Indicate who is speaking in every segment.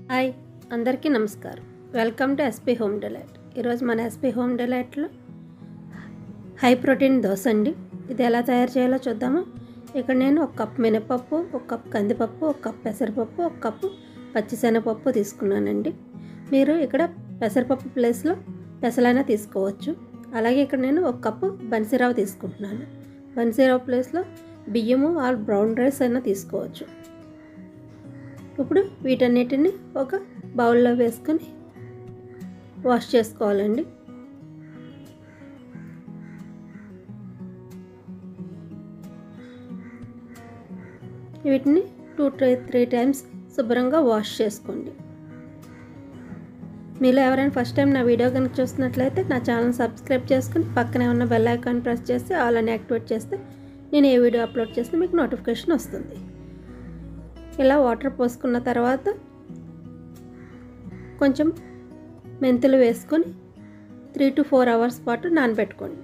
Speaker 1: hi అందరికీ నమస్కారం welcome to SP home delight ఈరోజు మన ఎస్పీ హోమ్ డిలైట్లో హై ప్రోటీన్ దోశ అండి ఇది ఎలా తయారు చేయాలో చూద్దాము ఇక్కడ నేను ఒక కప్ మినపప్పు ఒక కప్ కందిపప్పు ఒక కప్ పెసరపప్పు ఒక కప్పు పచ్చిశనగపప్పు తీసుకున్నానండి మీరు ఇక్కడ పెసరపప్పు ప్లేస్లో పెసలైనా తీసుకోవచ్చు అలాగే ఇక్కడ నేను ఒక కప్పు బన్సీరవ్వ తీసుకుంటున్నాను బన్సీరవ్వ ప్లేస్లో బియ్యము ఆర్ బ్రౌన్ రైస్ అయినా తీసుకోవచ్చు ఇప్పుడు వీటన్నిటిని ఒక బౌల్లో వేసుకొని వాష్ చేసుకోవాలండి వీటిని టూ త్రీ త్రీ టైమ్స్ శుభ్రంగా వాష్ చేసుకోండి మీలో ఎవరైనా ఫస్ట్ టైం నా వీడియో కనుక చూస్తున్నట్లయితే నా ఛానల్ సబ్స్క్రైబ్ చేసుకుని పక్కనే ఉన్న బెల్ ఐకాన్ ప్రెస్ చేస్తే ఆల్ అని యాక్టివేట్ చేస్తే నేను ఏ వీడియో అప్లోడ్ చేస్తే మీకు నోటిఫికేషన్ వస్తుంది ఇలా వాటర్ పోసుకున్న తర్వాత కొంచెం మెంతులు వేసుకొని త్రీ టు ఫోర్ అవర్స్ పాటు నానబెట్టుకోండి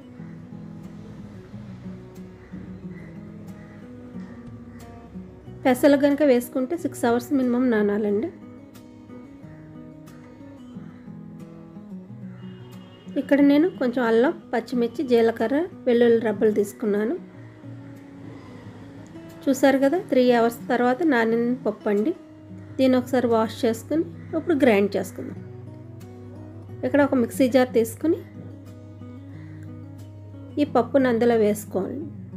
Speaker 1: పెసలు కనుక వేసుకుంటే సిక్స్ అవర్స్ మినిమం నానాలండి ఇక్కడ నేను కొంచెం అల్లం పచ్చిమిర్చి జీలకర్ర వెల్లుల్లి రబ్బలు తీసుకున్నాను చూసారు కదా త్రీ అవర్స్ తర్వాత నానిన పప్పు అండి దీన్ని ఒకసారి వాష్ చేసుకుని ఇప్పుడు గ్రైండ్ చేసుకుందాం ఇక్కడ ఒక మిక్సీ జార్ తీసుకుని ఈ పప్పును అందులో వేసుకోవాలి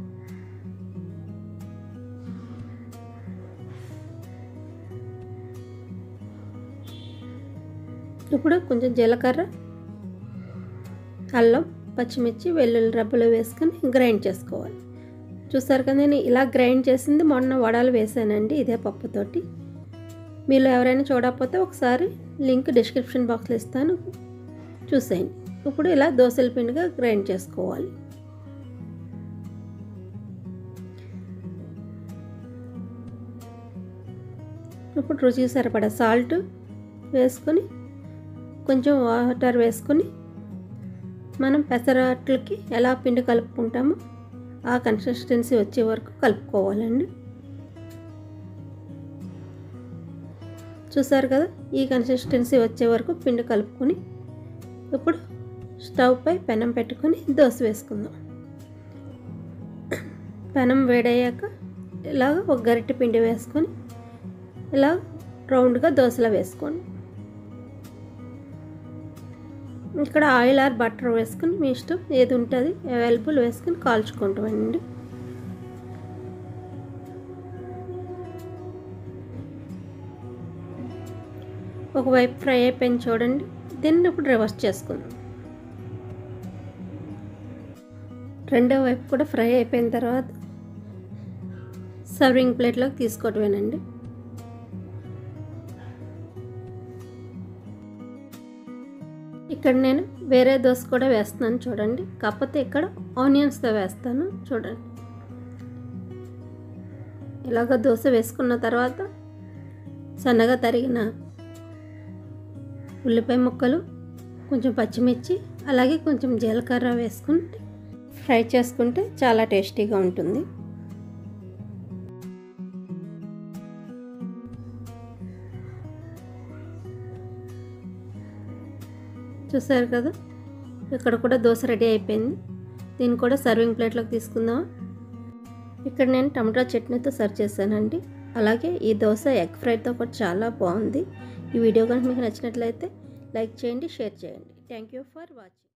Speaker 1: ఇప్పుడు కొంచెం జీలకర్ర అల్లం పచ్చిమిర్చి వెల్లుల్లి రబ్బలు వేసుకొని గ్రైండ్ చేసుకోవాలి చూసారు కదా నేను ఇలా గ్రైండ్ చేసింది మొన్న వడలు వేసానండి ఇదే పప్పుతోటి మీలో ఎవరైనా చూడకపోతే ఒకసారి లింక్ డిస్క్రిప్షన్ బాక్స్లో ఇస్తాను చూసేయండి ఇప్పుడు ఇలా దోశల పిండిగా గ్రైండ్ చేసుకోవాలి ఇప్పుడు రుచికి సరిపడా సాల్ట్ వేసుకొని కొంచెం వాటర్ వేసుకొని మనం పెసరట్లకి ఎలా పిండి కలుపుకుంటామో ఆ కన్సిస్టెన్సీ వచ్చే వరకు కలుపుకోవాలండి చూసారు కదా ఈ కన్సిస్టెన్సీ వచ్చే వరకు పిండి కలుపుకొని ఇప్పుడు స్టవ్ పై పెనం పెట్టుకొని దోశ వేసుకుందాం పెనం వేడయ్యాక ఇలాగ ఒక గరిటె పిండి వేసుకొని ఇలా రౌండ్గా దోశలో వేసుకోండి ఇక్కడ ఆయిల్ ఆర్ బటర్ వేసుకుని మీ ఇష్టం ఏది ఉంటుంది అవైలబుల్ వేసుకుని కాల్చుకుంటామండి ఒకవైపు ఫ్రై అయిపోయింది చూడండి దీన్ని ఇప్పుడు రివర్స్ చేసుకుందాం రెండో వైపు కూడా ఫ్రై అయిపోయిన తర్వాత సర్వింగ్ ప్లేట్లోకి తీసుకోవటమేనండి ఇక్కడ నేను వేరే దోశ కూడా వేస్తున్నాను చూడండి కాకపోతే ఇక్కడ ఆనియన్స్తో వేస్తాను చూడండి ఇలాగ దోశ వేసుకున్న తర్వాత సన్నగా తరిగిన ఉల్లిపాయ ముక్కలు కొంచెం పచ్చిమిర్చి అలాగే కొంచెం జీలకర్ర వేసుకుని ఫ్రై చేసుకుంటే చాలా టేస్టీగా ఉంటుంది చూసారు కదా ఇక్కడ కూడా దోశ రెడీ అయిపోయింది దీన్ని కూడా సర్వింగ్ ప్లేట్లోకి తీసుకుందాం ఇక్కడ నేను టమాటా చట్నీతో సర్వ్ చేశానండి అలాగే ఈ దోశ ఎగ్ ఫ్రైతో కూడా చాలా బాగుంది ఈ వీడియో కనుక మీకు నచ్చినట్లయితే లైక్ చేయండి షేర్ చేయండి థ్యాంక్ యూ ఫర్ వాచింగ్